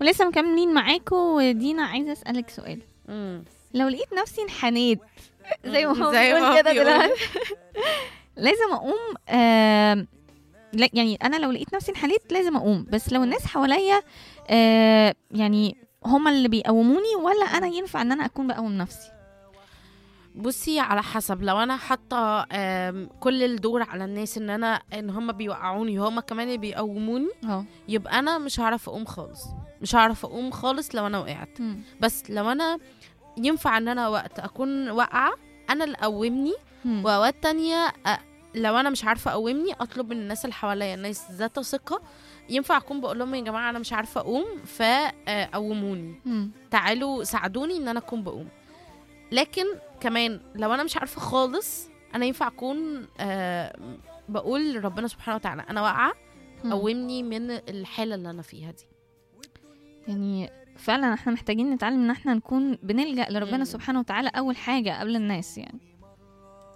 ولسه مكملين معاكم ودينا عايزه اسالك سؤال مم. لو لقيت نفسي انحنيت زي ما هو زي ما بيقول هو كده بيقول. دلوقتي لازم اقوم آم، لا يعني انا لو لقيت نفسي انحنيت لازم اقوم بس لو الناس حواليا آه، يعني هما اللي بيقوموني ولا انا ينفع ان انا اكون بقوم نفسي بصي على حسب لو انا حاطه آم، كل الدور على الناس ان انا ان هم بيوقعوني هم كمان اللي بيقوموني اه يبقى انا مش هعرف اقوم خالص مش هعرف اقوم خالص لو انا وقعت بس لو انا ينفع ان انا وقت اكون واقعه انا اللي اقومني واوقات تانية أ- لو انا مش عارفه اقومني اطلب من الناس اللي حواليا الناس ذات ثقه ينفع اكون بقول لهم يا جماعه انا مش عارفه اقوم فقوموني تعالوا ساعدوني ان انا اكون بقوم لكن كمان لو انا مش عارفه خالص انا ينفع اكون آه، بقول لربنا سبحانه وتعالى انا واقعه قومني من الحاله اللي انا فيها دي يعني فعلا احنا محتاجين نتعلم ان احنا نكون بنلجأ لربنا مم. سبحانه وتعالى اول حاجه قبل الناس يعني